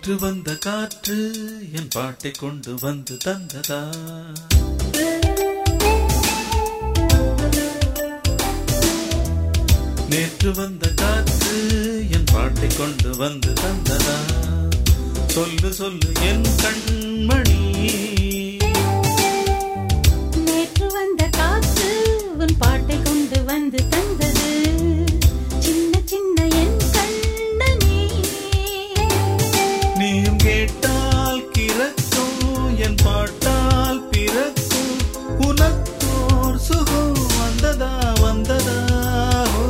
நேற்று வந்த காற்று என் பாட்டை கொண்டு வந்து தந்ததா நேற்று வந்த காற்று என் பாட்டை கொண்டு வந்து தந்ததா சொல்லு சொல்லு என் கண்மணி நேற்று வந்த காற்று உன் பாட்டை கொண்டு வந்து தந்தது சின்ன சின்ன என் கண்ணனே நீயும் கேட்டால் கிறக்கும் என் பாட்டால் பிறக்கும் உனக்கோர் சுகம் வந்ததா வந்ததா ஓ.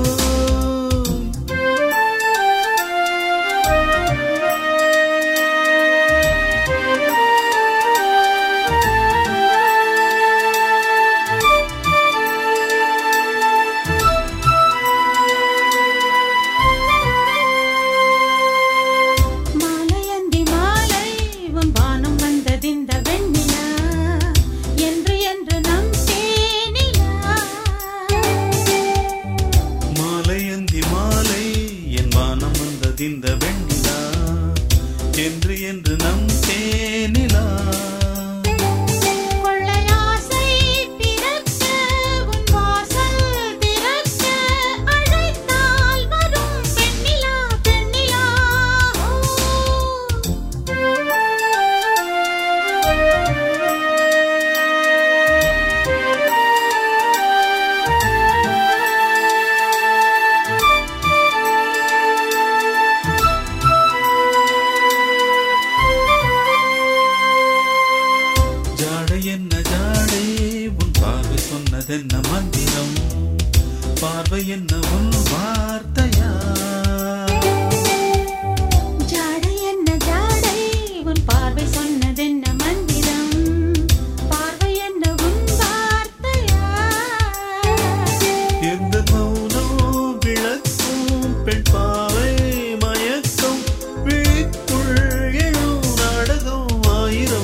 மாலை அந்தி மாலை உன் வானம் வந்ததிந்த வெண்ணிலா என்று என்று நம் தேனிலா மாலை அந்தி மாலை என் வானம் வந்ததிந்த வெண்ணிலா என்று என்று நம் தேனிலா கொள்ளையாசை பிறக்க உன் வாசல் திறக்க அழைத்தால் வரும் பெண்ணிலா பெண்ணிலா ஜாடை என்ன ஜாடை உன் பார்வை சொன்னதென்ன மந்திரம் பார்வை என்ன உன் வார்த்தையா ஜாடை என்ன ஜாடை உன் பார்வை சொன்னதென்ன மந்திரம் பார்வை என்ன உன் வார்த்தையா எந்த மௌனம் விளக்கும் பெண் பாவை மயக்கம் விழிக்குள் எழும் நாடகம் ஆயிரம்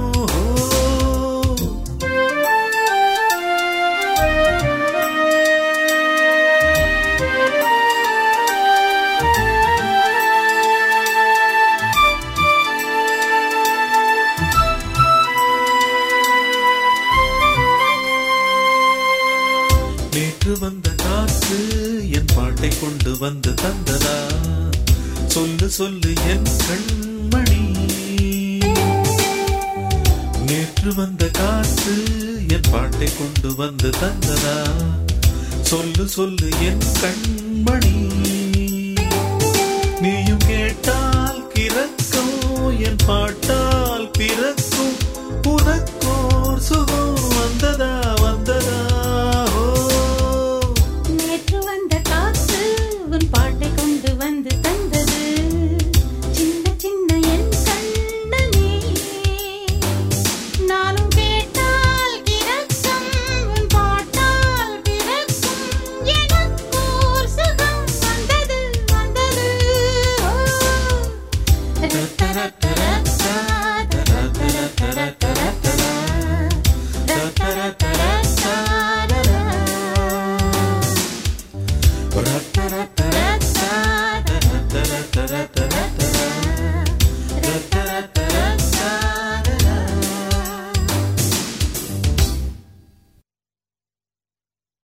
நேற்று வந்த காற்று என் பாட்டை கொண்டு வந்து தந்ததா சொல்லு சொல்லு என் கண்மணி நேற்று வந்த காற்று என் பாட்டை கொண்டு வந்து தந்ததா சொல்லு சொல்லு என் கண்மணி நீயும் கேட்டால் கிறக்கும் என் பாட்டால் பிறக்கும் உனக்கோர் சுகம் வந்ததா வந்ததா ஓ நேற்று வந்த காற்று உன் பாட்டை கொண்டு வந்து தந்தது